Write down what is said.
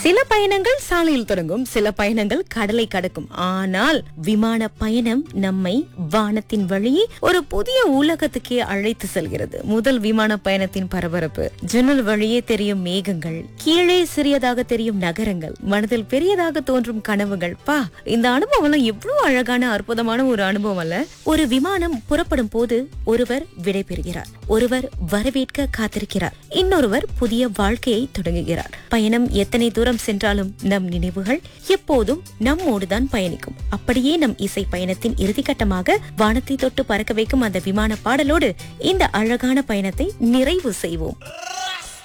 சில பயணங்கள் சாலையில் தொடங்கும் சில பயணங்கள் கடலை கடக்கும் ஆனால் விமான பயணம் நம்மை வானத்தின் வழியே ஒரு புதிய உலகத்துக்கே அழைத்து செல்கிறது முதல் விமான பயணத்தின் பரபரப்பு ஜன்னல் வழியே தெரியும் மேகங்கள் கீழே சிறியதாக தெரியும் நகரங்கள் மனதில் பெரியதாக தோன்றும் கனவுகள் பா இந்த அனுபவம் எல்லாம் எவ்வளவு அழகான அற்புதமான ஒரு அனுபவம் அல்ல ஒரு விமானம் புறப்படும் போது ஒருவர் விடைபெறுகிறார் ஒருவர் வரவேற்க காத்திருக்கிறார் இன்னொருவர் புதிய வாழ்க்கையை தொடங்குகிறார் பயணம் எத்தனை தூரம் சென்றாலும் நம் நினைவுகள் எப்போதும் நம்மோடுதான் பயணிக்கும் அப்படியே நம் இசை பயணத்தின் இறுதிக்கட்டமாக வானத்தை தொட்டு பறக்க வைக்கும் அந்த விமான பாடலோடு இந்த அழகான பயணத்தை நிறைவு செய்வோம்